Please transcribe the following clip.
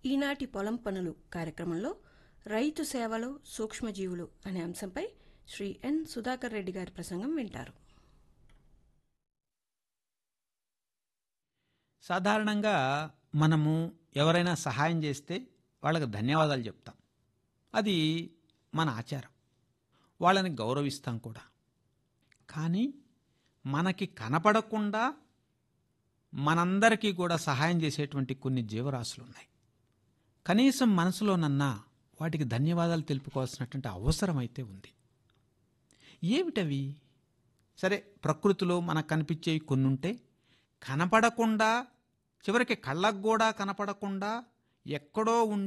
ఈనాటి పొలం పనులు కార్యక్రమంలో రైతు సేవలో సూక్ష్మజీవులు అనే అంశంపై శ్రీ ఎన్ సుధాకర్ రెడ్డి గారి ప్రసంగం వింటారు సాధారణంగా మనము ఎవరైనా సహాయం చేస్తే వాళ్ళకి ధన్యవాదాలు చెప్తాం అది మన ఆచారం వాళ్ళని గౌరవిస్తాం కూడా కానీ మనకి కనపడకుండా మనందరికీ కూడా సహాయం చేసేటువంటి కొన్ని జీవరాశులు ఉన్నాయి కనీసం మనసులోనన్నా వాటికి ధన్యవాదాలు తెలుపుకోవాల్సినటువంటి అవసరం అయితే ఉంది ఏమిటవి సరే ప్రకృతిలో మనకు కనిపించేవి కొన్ని ఉంటే కనపడకుండా చివరికి కళ్ళకు కూడా కనపడకుండా ఎక్కడో ఉండి